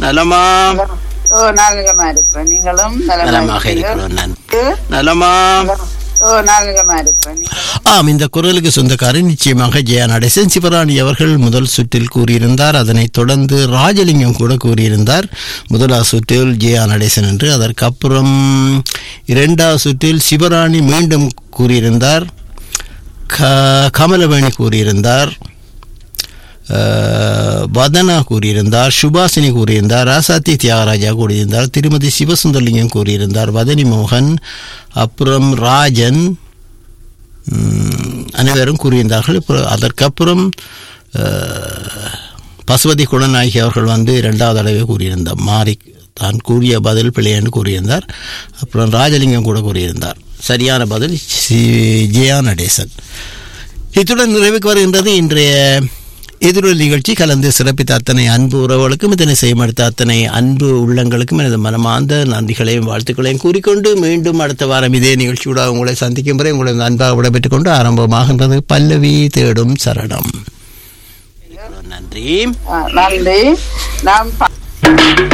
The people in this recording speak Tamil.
நலமா ஓ நான் நலமா இருப்பேன் நீங்களும் நலமாக நலமா இருக்கிறோம் நான் இருக்கிறீர்கள்? நலமா ஓ நான் நலமா இருப்பேன் நீங்களும் ஆம் இந்த குரலுக்கு சொந்தக்காரர் நிச்சயமாக ஜெயா நடேசன் சிவராணி அவர்கள் முதல் சுற்றில் கூறியிருந்தார் அதனைத் தொடர்ந்து ராஜலிங்கம் கூட கூறியிருந்தார் முதலாவது சுற்றில் ஜெயா நடேசன் என்று அதற்கப்புறம் இரண்டாவது சுற்றில் சிவராணி மீண்டும் கூறியிருந்தார் க கமலவேணி கூறியிருந்தார் அஹ், வதனா கூறியிருந்தார் சுபாசினி கூறியிருந்தார் ராசாத்தி தியாகராஜா கூறியிருந்தார் திருமதி சிவசுந்தரலிங்கம் கூறியிருந்தார் வதனி மோகன் அப்புறம் ராஜன் ம், அனைவரும் கூறியிருந்தார்கள் இப்போ அதற்கப்புறம் அஹ், பசுபதி குணநாயகி அவர்கள் வந்து இரண்டாவது தடவை கூறியிருந்தார் மாறி தான் கூறிய பதில் பிழை என்று கூறியிருந்தார் அப்புறம் ராஜலிங்கம் கூட கூறியிருந்தார் சரியான பதில் சி- ஜெயா நடேசன் இத்துடன் நிறைவுக்கு வருகின்றது இன்றைய எதிரொலி நிகழ்ச்சி கலந்து சிறப்பித்த அத்தனை அன்பு உறவுகளுக்கும் இதனை செய்யமடுத்த அத்தனை அன்பு உள்ளங்களுக்கும் எனது மனமார்ந்த நன்றிகளையும் வாழ்த்துக்களையும் கூறிக்கொண்டு மீண்டும் அடுத்த வாரம் இதே நிகழ்ச்சியோட உங்களை சந்திக்கும் வரை உங்களை அன்பாக விடைபெற்றுக் கொண்டு ஆரம்பமாகின்றது பல்லவி தேடும் சரணம் நன்றி ஆ, நன்றி நாம் பா-